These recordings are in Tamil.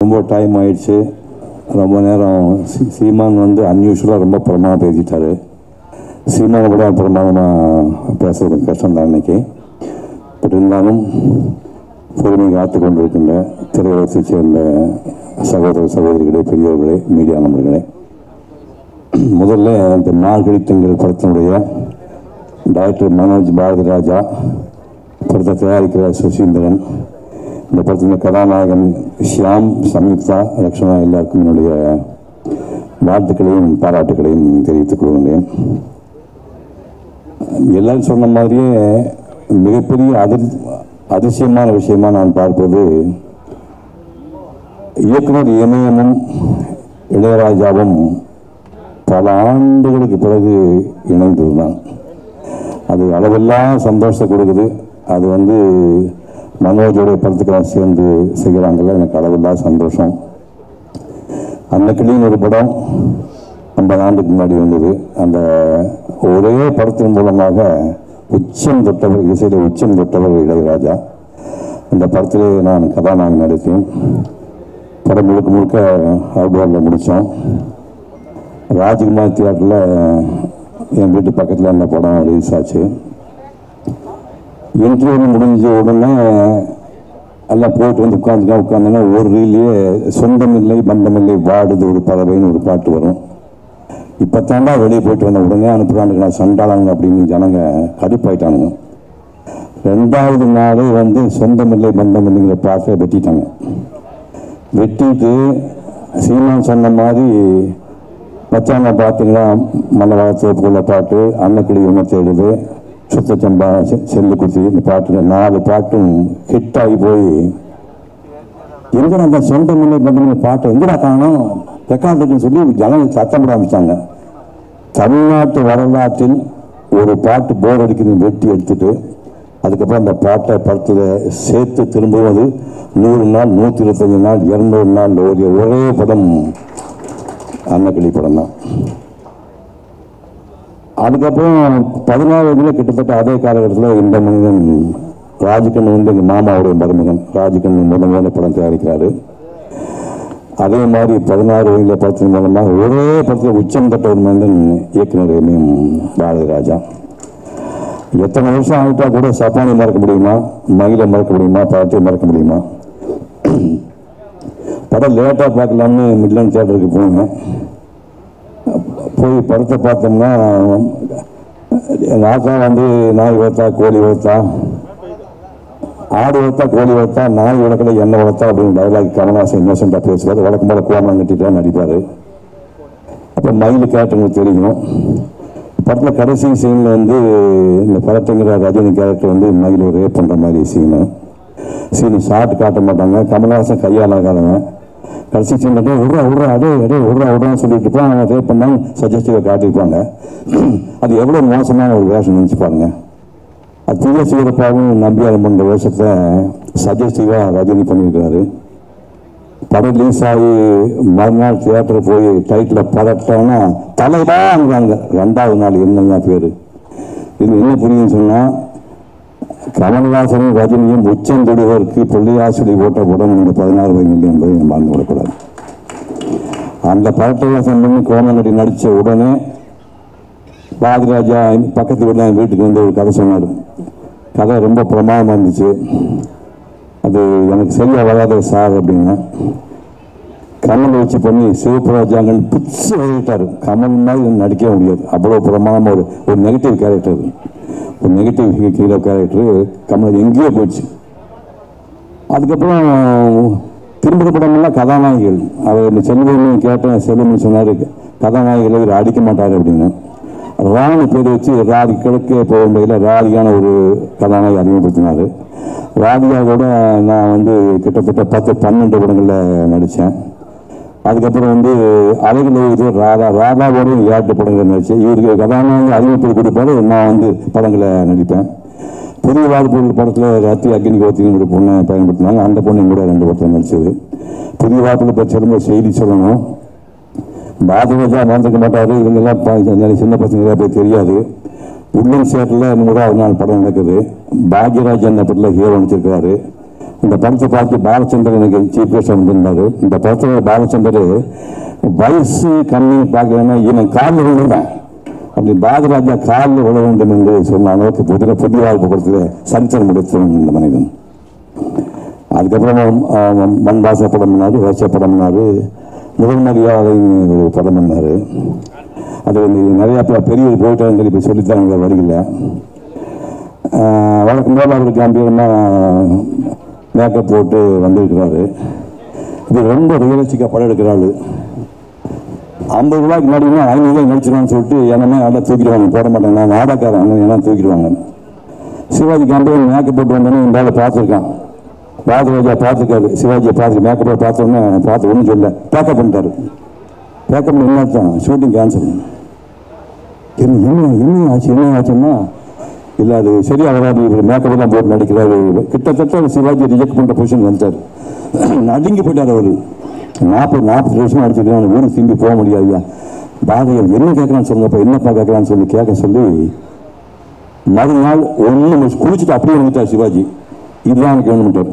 ரொம்ப டைம் ஆயிடுச்சு ரொம்ப நேரம் சீ- சீமான் வந்து அன்யூஷுவலாக ரொம்ப பிரமாதம் பேசிட்டாரு சீமானை விட பிரமாதமாக பேசுறது கஷ்டம் தான் இன்னைக்கு பட் இருந்தாலும் பொறுமை காத்து கொண்டிருக்கின்ற திரையுலகத்தைச் சேர்ந்த சகோதர சகோதரிகளே பெரியவர்களே மீடியா நண்பர்களே முதல்ல இந்த மார்கழி திங்கள் படத்தினுடைய டைரக்டர் மனோஜ் பாரதி ராஜா படத்தை தயாரிக்கிற சுசீந்திரன் இந்த படத்தின் கதாநாயகன் ஷியாம் சம்யுக்தா லக்ஷ்மணா எல்லாருக்கும் என்னுடைய வாழ்த்துக்களையும் பாராட்டுக்களையும் தெரிவித்துக் கொள்கின்றேன் எல்லாரும் சொன்ன மாதிரியே மிகப்பெரிய அதிர் அதிசயமான விஷயமா நான் பார்ப்பது இயக்குனர் இமயமும் இளையராஜாவும் பல ஆண்டுகளுக்கு பிறகு இணைந்ததுதான் அது அளவெல்லாம் சந்தோஷத்தை கொடுக்குது அது வந்து மனோஜோடைய படத்துக்கெல்லாம் சேர்ந்து செய்கிறாங்கல்ல எனக்கு அளவில்லா சந்தோஷம் அன்னைக்கிளியும் ஒரு படம் ஐம்பது ஆண்டுக்கு முன்னாடி வந்தது அந்த ஒரே படத்தின் மூலமாக உச்சம் தொட்டவர் இசையில உச்சம் தொட்டவர் இளையராஜா அந்த படத்திலே நான் கதாநாயகன் நடித்தேன் படம் முழுக்க முழுக்க அவுட்டோரில் முடித்தோம் ராஜ்குமார் தியேட்டரில் என் வீட்டு பக்கத்தில் அந்த படம் ரிலீஸ் ஆச்சு இன்டர்வியூ முடிஞ்ச உடனே எல்லாம் போயிட்டு வந்து உட்காந்துக்கா உட்காந்துன்னா ஒரு ரீல்லையே சொந்தமில்லை பந்தமில்லை வாடுது ஒரு பறவைன்னு ஒரு பாட்டு வரும் இப்போ தாண்டா வெளியே போயிட்டு வந்த உடனே அனுப்புகிறானுங்க நான் சண்டாளாங்க அப்படின்னு ஜனங்க கடுப்பாயிட்டானுங்க ரெண்டாவது நாள் வந்து சொந்தமில்லை பந்தமில்லைங்கிற பாட்டை வெட்டிட்டாங்க வெட்டிட்டு சீமான் சொன்ன மாதிரி மச்சாங்க பார்த்தீங்களா மல்லவாழ தோப்புக்குள்ள பாட்டு அன்னக்கிளி உண தேடுது சுத்த சம்பா செ- செல்லு குத்தி இந்த பாட்டு நாலு பாட்டும் ஹிட் ஆகி போய் எங்கடா அந்த சொந்த முல்லை பந்தமில்லை பாட்டை எங்கடா காணோம் ரெக்கார்டுன்னு சொல்லி ஜனங்க சத்தம் போட ஆரம்பிச்சாங்க தமிழ்நாட்டு வரலாற்றில் ஒரு பாட்டு போர் அடிக்குதுன்னு வெட்டி எடுத்துட்டு அதுக்கப்புறம் அந்த பாட்டை படத்தில் சேர்த்து திரும்புவது நூறு நாள் நூற்றி இருபத்தஞ்சு நாள் இரநூறு நாள் ஓடிய ஒரே படம் அன்னக்கிளி படம் தான் அதுக்கப்புறம் பதினாறு வயதில் கிட்டத்தட்ட அதே காலகட்டத்தில் இந்த மனிதன் ராஜ்கண்ணு வந்து எங்கள் மாமாவுடைய மருமகன் ராஜ்கண்ணு முதல் முதல்ல படம் தயாரிக்கிறாரு அதே மாதிரி பதினாறு வயதில் படத்தின் மூலமாக ஒரே படத்தில் உச்சம் தட்ட ஒரு மனிதன் இயக்குனர் எம்எம் பாரதி ராஜா எத்தனை வருஷம் ஆகிட்டா கூட சப்பானை மறக்க முடியுமா மகிழை மறக்க முடியுமா படத்தை மறக்க முடியுமா படம் லேட்டாக பார்க்கலாம்னு மிட்லன் தியேட்டருக்கு போனேன் போய் படத்தை பார்த்தோம்னா எங்கள் ஆத்தா வந்து நாய் வளர்த்தா கோழி வளர்த்தா ஆடு வளர்த்தா கோழி வளர்த்தா நாய் வளர்க்கல எண்ணெய் வளர்த்தா அப்படின்னு டைலாக் கமல்ஹாசன் இன்னோசென்ட்டாக பேசுவார் வழக்கம் போல கோமம் கட்டிட்டு நடிப்பார் அப்போ மயில் கேரக்டருக்கு தெரியும் படத்தில் கடைசி சீனில் வந்து இந்த படத்துங்கிற ரஜினி கேரக்டர் வந்து மயில் ரேப் பண்ணுற மாதிரி சீனு சீனு ஷார்ட் காட்ட மாட்டாங்க கமல்ஹாசன் கையால் ஆகாதவன் கடைசி சீனில் டே விட்றா விட்றா அடே அடே விட்றா விட்றான்னு சொல்லிட்டு இருப்பான் அவன் ரேப் பண்ணாங்க சஜஸ்டிவாக காட்டியிருப்பாங்க அது எவ்வளோ மோசமான ஒரு வேஷம் நினச்சி பாருங்க அது தூய சீரப்பாவும் நம்பியார் பண்ணுற வேஷத்தை சஜஸ்டிவாக ரஜினி பண்ணியிருக்காரு படம் ரிலீஸ் ஆகி மறுநாள் தியேட்டர் போய் டைட்டில் படட்டோன்னா தலைவாங்கிறாங்க ரெண்டாவது நாள் என்னங்க பேர் இது என்ன புரியுதுன்னு சொன்னால் கமல்ஹாசனும் ரஜினியும் உச்சம் தொடுவதற்கு பிள்ளையாசிரி போட்ட படம் இந்த பதினாறு வயதில் என்பதை நம்ம மறந்து விடக்கூடாது அந்த படத்தை பண்ணி கோமநடி நடித்த உடனே பாரதிராஜா பக்கத்து வீட்டில் என் வீட்டுக்கு வந்து ஒரு கதை சொன்னார் கதை ரொம்ப பிரமாதமாக இருந்துச்சு அது எனக்கு சரியா வராது சார் அப்படின்னா கமல் வச்சு பண்ணி சிவபிரஜாங்கன் பிச்சு வகையிட்டார் கமல் மாதிரி நடிக்கவே முடியாது அவ்வளோ பிரமாதமாக ஒரு ஒரு நெகட்டிவ் கேரக்டர் ஒரு நெகட்டிவ் ஹீரோ கேரக்டர் கமல் எங்கேயோ போயிடுச்சு அதுக்கப்புறம் திரும்புகிற படமெல்லாம் கதாநாயகிகள் அவர் செல்வம் கேட்டேன் செல்வம் சொன்னார் கதாநாயகிகளை இவர் அடிக்க மாட்டார் அப்படின்னு ராணி பேர் வச்சு ராதி கிழக்கே போகும்போதில் ராதிகான ஒரு கதாநாயகி அறிமுகப்படுத்தினார் ராதிகாவோட நான் வந்து கிட்டத்தட்ட பத்து பன்னெண்டு படங்களில் நடித்தேன் அதுக்கப்புறம் வந்து அழகில் இது ராதா ராதாவோட ஏட்டு படங்கள் நடித்தேன் இவருக்கு கதாநாயகி அறிமுகப்படுத்தி கொடுப்பாரு நான் வந்து படங்களை நடிப்பேன் புதிய வாழ்ப்பொருள் படத்தில் ரத்தி அக்னி கோத்தின்னு ஒரு பொண்ணை பயன்படுத்தினாங்க அந்த பொண்ணு கூட ரெண்டு படத்தில் நடிச்சது புதிய வாழ்ப்பில் இப்போ திரும்ப செய்தி சொல்லணும் பாரதிராஜா வாழ்ந்துக்க மாட்டார் இவங்கெல்லாம் ப- சின்ன- சின்ன பசங்க நிறைய பேர் தெரியாது உள்ளன் சேட்டில் நூறாவது நாள் படம் நடக்குது பாக்யராஜ் அந்த படத்தில் ஹீரோ நடிச்சிருக்கிறாரு இந்த படத்தை பார்த்து பாலச்சந்தர் எனக்கு சீஃப் கெஸ்ட் வந்திருந்தாரு இந்த படத்தில் பாலச்சந்தர் வயசு கம்மி பார்க்கலன்னா இவன் காலில் விழுவேன் அப்படி பாரதிராஜா காலில் விழ வேண்டும் என்று சொன்ன அளவுக்கு புதிய புதிய வாழ்ப்பு படத்தில் சரித்திரம் முடித்தவன் இந்த மனிதன் அதுக்கப்புறம் அஹ், மண் வாச படம் பண்ணாரு வேச படம் பண்ணாரு முதல் மரியாதைன்னு ஒரு படம் பண்ணாரு அது வந்து நிறையா பேர் பெரியவர் போயிட்டாங்க சொல்லி இப்போ சொல்லித்தாங்க வருகில்ல வழக்கம் போல் அவர் கம்பீரமாக மேக்கப் போட்டு வந்திருக்கிறாரு இது ரொம்ப ரியலிஸ்டிக்காக படம் எடுக்கிறாள் ஐம்பது ரூபாய்க்கு நடிகணும் ஐநூறு ரூபாய்க்கு நடிச்சிடலாம்னு சொல்லிட்டு என்னமே நல்லா தூக்கிடுவாங்க போட மாட்டாங்க நான் நாடகாரன் என்ன தூக்கிடுவாங்க சிவாஜி கம்பெனி மேக்கப் போட்டு வந்தோன்னே இந்த ஆளை பார்த்துருக்கான் பாரதிராஜா பார்த்துருக்காரு சிவாஜியை பார்த்து மேக்கப் பார்த்தோன்னே பார்த்து ஒன்றும் சொல்ல பேக்கப் பண்ணிட்டாரு பேக்கப் என்ன அர்த்தம் ஷூட்டிங் கேன்சல் என்ன என்ன என்ன ஆச்சு என்ன ஆச்சுன்னா இல்லை அது சரியா வராது இவர் மேக்கப் தான் போட்டு நடிக்கிறாரு கிட்டத்தட்ட அவர் சிவாஜி ரிஜெக்ட் பண்ணுற பொசிஷன் வந்துட்டார் நடுங்கி போயிட்டார் அவர் நாற்பது நாற்பது வருஷம் அடிச்சிருக்காங்க ஊருக்கு திரும்பி போக முடியாதுயா பாரதியார் என்ன கேட்கலான்னு சொல்லுங்கப்பா என்னப்பா கேட்கலான்னு சொல்லி கேட்க சொல்லி மறுநாள் ஒன்று குளிச்சுட்டு அப்படியே வந்துட்டார் சிவாஜி இதுதான் எனக்கு வேணும்ட்டார்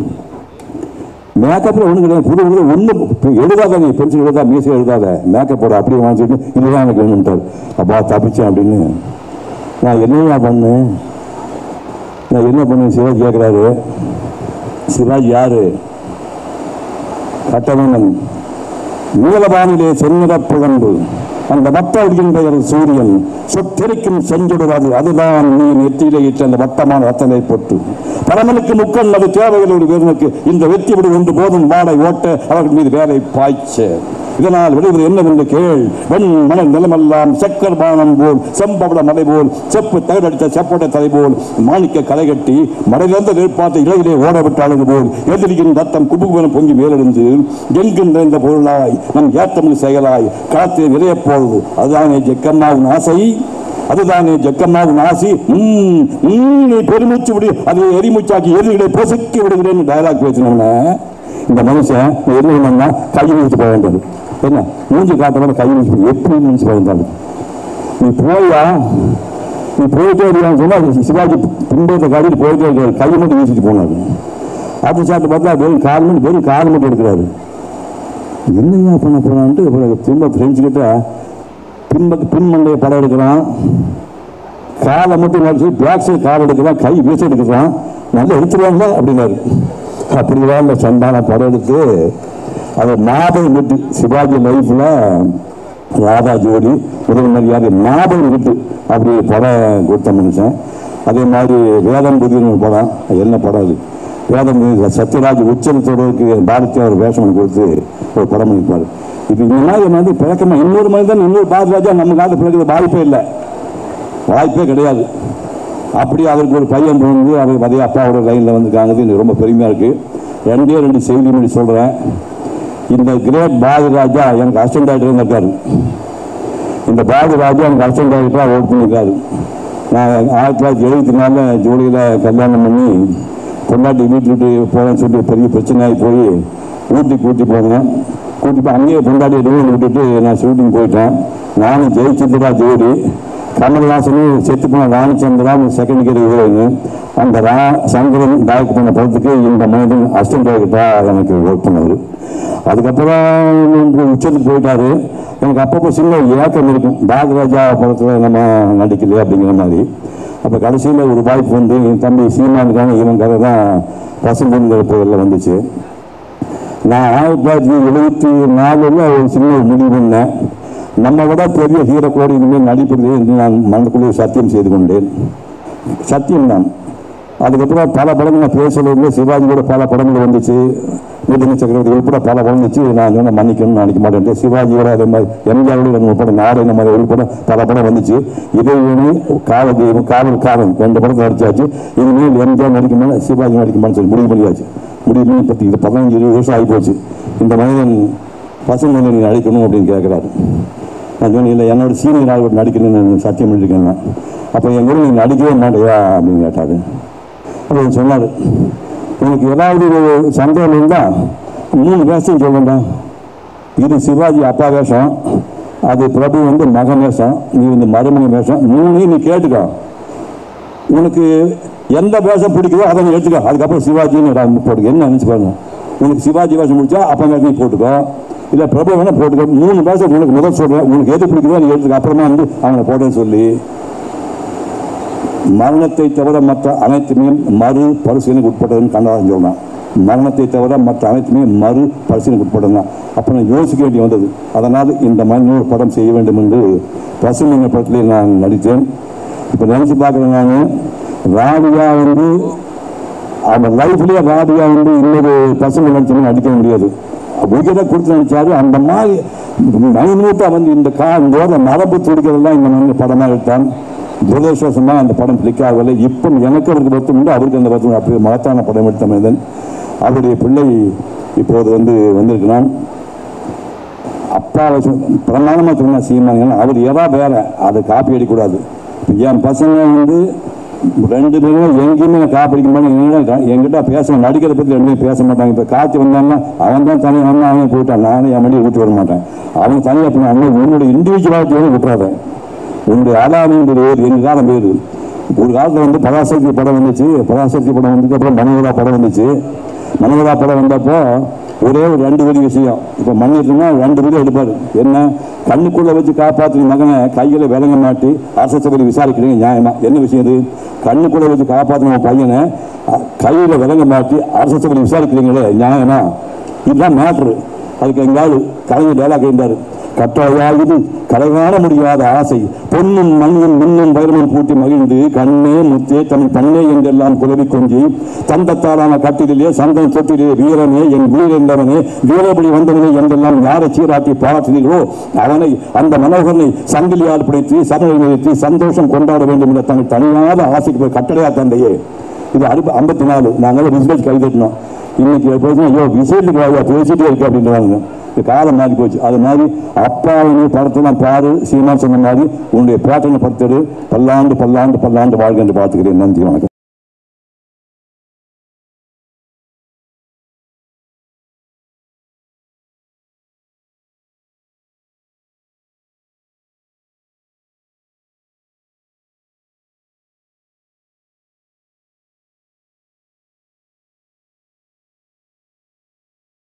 மேக்கப்பில் ஒன்றும் கிடையாது புது புது ஒன்றும் எழுதாத நீ பென்சில் எழுதா மீசை எழுதாத மேக்கப் போட அப்படியே வாங்கிட்டு இதுதான் எனக்கு வேணும்ட்டார் அப்பா தப்பிச்சேன் அப்படின்னு நான் என்னையா பண்ணேன் நான் என்ன பண்ணேன் சிவாஜி கேட்குறாரு சிவாஜி யாரு கட்டவண்ணன் நீலபானிலே செந்நிற புகழ்ந்து அந்த வட்ட ஒளியின் சூரியன் சொத்தெரிக்கும் செஞ்சுடுவது அதுதான் நீ நெற்றியிலே இட்ட அந்த வட்டமான ரத்தனை போட்டு பரமனுக்கு முக்கண் அது தேவையில் ஒரு வீரனுக்கு இந்த வெற்றி விடு ஒன்று போதும் வாடை ஓட்ட அவர்கள் மீது வேலை பாய்ச்ச இதனால் விளைவது என்னவென்று கேள் வெண் மணல் நிலமெல்லாம் சக்கர் பானம் போல் செம்பவள மலை போல் செப்பு தகடடித்த செப்போட்ட தலை போல் மாணிக்க கலை கட்டி மடையிலிருந்த நெருப்பாத்தை இலையிலே ஓட விட்டாளது போல் எதிரியின் ரத்தம் குபுகுவன பொங்கி மேலெழுந்து எங்கும் நிறைந்த பொருளாய் நம் ஏத்தமிழ் செயலாய் களத்தில் நிறையப் போகுது அதுதானே ஜெக்கம்மாவின் ஆசை அதுதானே ஜக்கம்மாவின் ஆசி ம், ம், நீ பெருமூச்சு விடு அதை எரிமூச்சாக்கி எதிரிகளை பொசுக்கி விடுகிறேன்னு டயலாக் பேசினோம்னா இந்த மனுஷன் என்ன பண்ணா கை முடிச்சு போக வேண்டியது என்ன மூஞ்சி காட்டுறவங்க கை முடிச்சு எப்படி முடிச்சு போயிருந்தாரு நீ போயா நீ போயிட்டே இருக்கான்னு சொன்னா சிவாஜி பின்பற்ற காட்டிட்டு போயிட்டே இருக்காரு கை மட்டும் வீசிட்டு போனாரு அது சாப்பிட்டு பார்த்தா வெறும் கால் மட்டும் வெறும் கால் மட்டும் எடுக்கிறாரு என்னையா பண்ண போறான்ட்டு அப்புறம் திரும்ப ஃப்ரெண்ட்ஸ் கிட்ட பின்பக்க பின்மண்டைய படம் எடுக்கிறான் காலை மட்டும் நடிச்சு பேக் சைடு கால் எடுக்கிறான் கை வீச எடுக்கிறான் நல்லா எடுத்துருவாங்க அப்படின்னாரு அப்படிதான் இந்த சந்தான படம் எடுத்து அதை ஞாபகம் விட்டு சிவாஜி லைஃப்ல ராதா ஜோடி முதல் மரியாதை ஞாபகம் விட்டு அப்படி படம் கொடுத்த மனுஷன் அதே மாதிரி வேதம் புதிய ஒரு படம் அது என்ன படம் அது வேதம் புதிய சத்யராஜ் உச்சரித்தோடருக்கு பாரதியார் ஒரு வேஷம் கொடுத்து ஒரு படம் பண்ணியிருப்பாரு இப்போ இந்த மாதிரி வந்து பிழக்கமா இன்னொரு மனிதன் இன்னொரு பாரதிராஜா நம்ம காலத்து பிறகு வாய்ப்பே இல்லை வாய்ப்பே கிடையாது அப்படி அவருக்கு ஒரு பையன் பிறந்து அவர் அதே அப்பாவோட லைனில் வந்திருக்காங்க எனக்கு ரொம்ப பெருமையாக இருக்குது ரெண்டே ரெண்டு செய்தி மணி சொல்கிறேன் இந்த கிரேட் பாரதிராஜா எனக்கு அசிஸ்டன்ட் டைரக்டர் இருக்காரு இந்த பாரதிராஜா எனக்கு அசிஸ்டன்ட் டைரக்டராக ஒர்க் பண்ணியிருக்காரு நான் ஆயிரத்தி தொள்ளாயிரத்தி எழுபத்தி நாலில் ஜூலையில் கல்யாணம் பண்ணி பொண்டாட்டி வீட்டு விட்டு போகிறேன்னு சொல்லிட்டு பெரிய பிரச்சனையாகி போய் ஊட்டி கூட்டி போனேன் கூட்டி போய் அங்கேயே பொண்டாட்டி ரூமில் விட்டுட்டு நான் ஷூட்டிங் போயிட்டேன் நானும் ஜெயிச்சந்திரா ஜோடி கமல்ஹாசனும் செத்து போன ராமச்சந்திரா செகண்ட் கியர் ஹீரோயின் அந்த ரா சங்கரன் டைரக்ட் பண்ண படத்துக்கு இந்த மனிதன் அசிஸ்டன்ட் டைரக்டராக எனக்கு ஒர்க் பண்ணார் அதுக்கப்புறம் உச்சத்துக்கு போயிட்டாரு எனக்கு அப்பப்போ சின்ன ஒரு ஏக்கம் இருக்கும் பாரதிராஜா படத்தில் நம்ம நடிக்கலையே அப்படிங்கிற மாதிரி அப்போ கடைசியில் ஒரு வாய்ப்பு வந்து என் தம்பி சீமானுக்கான இவன் கதை தான் பசும்பொன்கிற பேரில் வந்துச்சு நான் ஆயிரத்தி தொள்ளாயிரத்தி எழுபத்தி நாலில் ஒரு சின்ன ஒரு முடிவு பண்ணேன் நம்ம விட பெரிய ஹீரோ கூட இனிமேல் நடிப்பது என்று நான் மனதுக்குள்ளே சத்தியம் செய்து கொண்டேன் சத்தியம் தான் அதுக்கப்புறம் பல படங்கள் நான் பேசல சிவாஜி கூட பல படங்கள் வந்துச்சு மிதுன சக்கரவர்த்தி உள்பட பல படம் வந்துச்சு நான் சொன்ன மன்னிக்கணும்னு நினைக்க மாட்டேன் சிவாஜியோட அதே மாதிரி எம்ஜிஆரோட ரெண்டு மூணு படம் நாடு இந்த மாதிரி உள்பட பல படம் வந்துச்சு இதைவனி காவல் தெய்வம் காவல் காவல் ரெண்டு படம் நடிச்சாச்சு இனிமேல் எம்ஜிஆர் நடிக்க மேலே சிவாஜி நடிக்குமான்னு சொல்லி முடிவு பண்ணியாச்சு முடிவு பண்ணி பத்து இது பதினஞ்சு இருபது வருஷம் ஆகி போச்சு இந்த மனிதன் பசங்க நீ நடிக்கணும் அப்படின்னு கேட்குறாரு நான் சொன்னேன் இல்லை என்னோட சீனியர் ஆள் நடிக்கணும்னு நான் சத்தியம் பண்ணியிருக்கேன் நான் அப்போ என் கூட நீ நடிக்கவே மாட்டேயா அப்படின்னு கேட்டாரு அப்போ சொன்னார் உனக்கு ஏதாவது ஒரு சந்தேகம் இருந்தால் மூணு வேஷம் சொல்லுண்டா இது சிவாஜி அப்பா வேஷம் அது பிரபு வந்து மகன் வேஷம் நீ வந்து மருமகன் வேஷம் மூணையும் நீ கேட்டுக்கோ உனக்கு எந்த வேஷம் பிடிக்குதோ அதை நீ எடுத்துக்கோ அதுக்கப்புறம் சிவாஜின்னு ஒரு போட்டுக்கோ என்ன நினச்சி பாருங்க உனக்கு சிவாஜி வேஷம் பிடிச்சா அப்போ நீ போட்டுக்கோ இல்லை பிரபு வேணா போட்டுக்கோ மூணு வேஷம் உனக்கு முதல் சொல்கிறேன் உனக்கு எது பிடிக்குதோ நீ எடுத்துக்கோ அப்புறமா வந்து அவனை போட்டேன்னு சொல்லி மரணத்தை தவிர மற்ற அனைத்துமே மறு பரிசீலனைக்கு உட்பட்டதுன்னு கண்ணதாசன் சொன்னான் மரணத்தை தவிர மற்ற அனைத்துமே மறு பரிசீலனைக்கு உட்பட்டது தான் அப்போ நான் யோசிக்க வேண்டி வந்தது அதனால் இந்த மாதிரி ஒரு படம் செய்ய வேண்டும் என்று பசுமங்க படத்திலே நான் நடித்தேன் இப்போ நினச்சி பார்க்குறேன் நான் ராடியா வந்து அவன் லைஃப்லேயே ராடியா வந்து இன்னொரு பசங்க நடிச்சவங்க நடிக்க முடியாது விகட கொடுத்து நடிச்சாரு அந்த மாதிரி மைனூட்டாக வந்து இந்த கா இந்த ஓர மரபு துடிக்கிறதெல்லாம் இந்த மாதிரி படமாக எடுத்தான் துரதிருஷ்டவசமாக அந்த படம் கிளிக் ஆகவில்லை இப்போ எனக்கு அவருக்கு பத்து உண்டு அவருக்கு அந்த பத்து அப்படி மகத்தான படம் எடுத்த மனிதன் அவருடைய பிள்ளை இப்போது வந்து வந்திருக்கிறான் அப்பாவை சொன்ன- பிரமாணமா சொன்ன சீமான் அவர் எதா வேற அதை காப்பி அடிக்கூடாது இப்ப என் பசங்க வந்து ரெண்டு பேரும் எங்கேயுமே நான் காப்பி அடிக்க மாட்டேன் என்கிட்ட என்கிட்ட பேச நடிக்கிறத பற்றி ரெண்டு பேரும் பேச மாட்டாங்க இப்போ காய்ச்சி வந்தாங்கன்னா அவன் தான் தனியாக வந்தான் அவன் போயிட்டான் நானும் என் மடியை விட்டு வர மாட்டேன் அவன் தனியாக போன அவன் உன்னுடைய இண்டிவிஜுவாலிட்டியோட விட்டுறாத உன்னுடைய ஆளாமின்ற பேர் எங்கள் காலம் பேர் ஒரு காலத்தில் வந்து பராசக்தி படம் வந்துச்சு பராசக்தி படம் வந்ததுக்கு அப்புறம் மனோகரா படம் வந்துச்சு மனோகரா படம் வந்தப்போ ஒரே ஒரு ரெண்டு வரி விஷயம் இப்போ மன்னிட்டுனா ரெண்டு வரி எடுப்பார் என்ன கண்ணுக்குள்ள வச்சு காப்பாற்றின மகனை கையில் விளங்க மாட்டி அரசு விசாரிக்கிறீங்க நியாயமா என்ன விஷயம் இது கண்ணுக்குள்ள வச்சு காப்பாற்றின பையனை அ, கையில் விளங்க மாட்டி அரசு விசாரிக்கிறீங்களே நியாயமா இதுதான் மேட்ரு அதுக்கு எங்காவது கலைஞர் டேலாக் இருந்தார் கட்டாயாகுது கலைகாண முடியாத ஆசை பொன்னும் மண்ணும் மின்னும் வைரமும் பூட்டி மகிழ்ந்து கண்ணே முத்தே தமிழ் பண்ணே என்றெல்லாம் குலவி கொஞ்சி தந்தத்தாலான கட்டிலே சந்தன் தொட்டிலே வீரனே என் வீர் என்றவனே வீரபடி வந்தவனே என்றெல்லாம் யாரை சீராட்டி பாராட்டினீர்களோ அவனை அந்த மனோகரனை சங்கிலியால் பிடித்து சமையல் நிறுத்தி சந்தோஷம் கொண்டாட வேண்டும் என்ற தங்கள் தனியாத ஆசைக்கு போய் கட்டளையா தந்தையே இது அடுப்பு ஐம்பத்தி நாலு நாங்கள் ரிசல்ட் கைதட்டினோம் இன்னைக்கு எப்போதும் ஐயோ விசேஷத்துக்கு வாயா பேசிட்டே இருக்கு அப்படின்றாங்க இந்த காலம் மாறி போச்சு அது மாதிரி அப்பாவின் படத்தெல்லாம் பாரு சீமா சொன்ன மாதிரி உன்னுடைய பேட்டனை படுத்தது பல்லாண்டு பல்லாண்டு பல்லாண்டு வாழ்க என்று பார்த்துக்கிறேன் நன்றி வணக்கம்